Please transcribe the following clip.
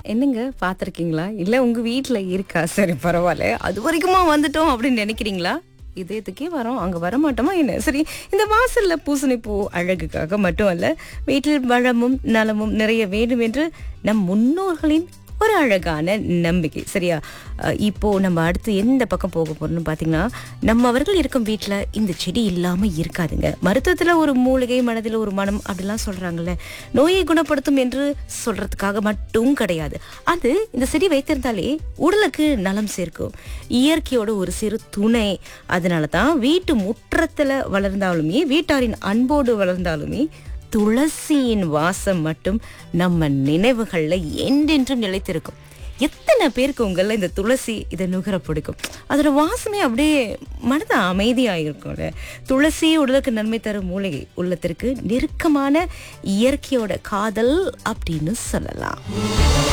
என்னங்க பார்த்துருக்கீங்களா இல்லை உங்கள் வீட்டில் இருக்கா சரி பரவாயில்ல அது வரைக்குமா வந்துட்டோம் அப்படின்னு நினைக்கிறீங்களா இதயத்துக்கே வரோம் அங்கே வர மாட்டோமா என்ன சரி இந்த வாசலில் பூசணி பூ அழகுக்காக மட்டும் அல்ல வீட்டில் வளமும் நலமும் நிறைய வேண்டும் என்று நம் முன்னோர்களின் ஒரு அழகான நம்பிக்கை சரியா அஹ் இப்போ நம்ம அடுத்து எந்த பக்கம் போக போறோம்னு பார்த்தீங்கன்னா நம்ம அவர்கள் இருக்கும் வீட்டில் இந்த செடி இல்லாமல் இருக்காதுங்க மருத்துவத்தில் ஒரு மூலிகை மனதில் ஒரு மனம் அப்படிலாம் சொல்கிறாங்கல்ல நோயை குணப்படுத்தும் என்று சொல்றதுக்காக மட்டும் கிடையாது அது இந்த செடி வைத்திருந்தாலே உடலுக்கு நலம் சேர்க்கும் இயற்கையோட ஒரு சிறு துணை அதனால தான் வீட்டு முற்றத்தில் வளர்ந்தாலுமே வீட்டாரின் அன்போடு வளர்ந்தாலுமே துளசியின் வாசம் மட்டும் நம்ம நினைவுகள்ல என்றென்றும் நிலைத்திருக்கும் எத்தனை பேருக்கு உங்கள இந்த துளசி இதை நுகர பிடிக்கும் அதோட வாசமே அப்படியே மனது அமைதியாக இருக்கும்ல துளசி உடலுக்கு நன்மை தரும் மூலிகை உள்ளத்திற்கு நெருக்கமான இயற்கையோட காதல் அப்படின்னு சொல்லலாம்